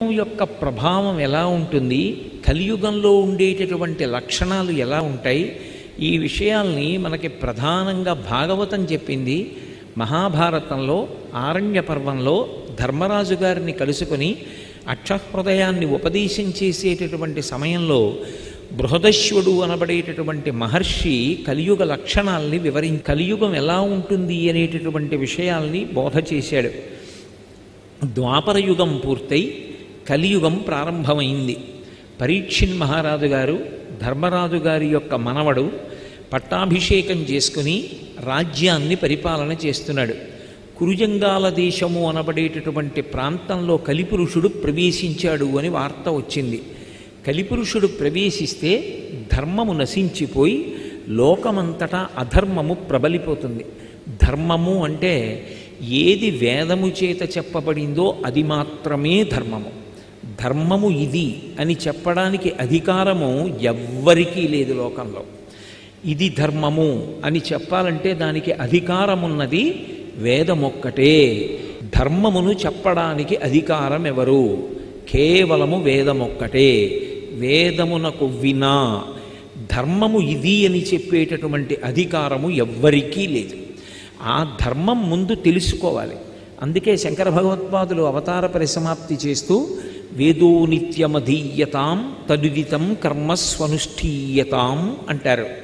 యొక్క ప్రభావం ఎలా ఉంటుంది కలియుగంలో ఉండేటటువంటి లక్షణాలు ఎలా ఉంటాయి ఈ విషయాల్ని మనకి ప్రధానంగా భాగవతం చెప్పింది మహాభారతంలో ఆరణ్య పర్వంలో ధర్మరాజు గారిని కలుసుకొని అక్షహృదయాన్ని ఉపదేశం చేసేటటువంటి సమయంలో బృహదశ్వడు అనబడేటటువంటి మహర్షి కలియుగ లక్షణాల్ని వివరి కలియుగం ఎలా ఉంటుంది అనేటటువంటి విషయాల్ని బోధ చేశాడు ద్వాపర యుగం పూర్తయి కలియుగం ప్రారంభమైంది పరీక్షిన్ మహారాజు గారు ధర్మరాజు గారి యొక్క మనవడు పట్టాభిషేకం చేసుకుని రాజ్యాన్ని పరిపాలన చేస్తున్నాడు కురుజంగాల దేశము అనబడేటటువంటి ప్రాంతంలో కలిపురుషుడు ప్రవేశించాడు అని వార్త వచ్చింది కలిపురుషుడు ప్రవేశిస్తే ధర్మము నశించిపోయి లోకమంతటా అధర్మము ప్రబలిపోతుంది ధర్మము అంటే ఏది వేదము చేత చెప్పబడిందో అది మాత్రమే ధర్మము ధర్మము ఇది అని చెప్పడానికి అధికారము ఎవ్వరికీ లేదు లోకంలో ఇది ధర్మము అని చెప్పాలంటే దానికి అధికారమున్నది వేదమొక్కటే ధర్మమును చెప్పడానికి అధికారం ఎవరు కేవలము వేదమొక్కటే వేదమునకు వినా ధర్మము ఇది అని చెప్పేటటువంటి అధికారము ఎవ్వరికీ లేదు ఆ ధర్మం ముందు తెలుసుకోవాలి అందుకే శంకర భగవత్పాదులు అవతార పరిసమాప్తి చేస్తూ వేదో నిత్యమధీయతాం తదుదితం కర్మస్వనుష్ఠీయతాం అంటారు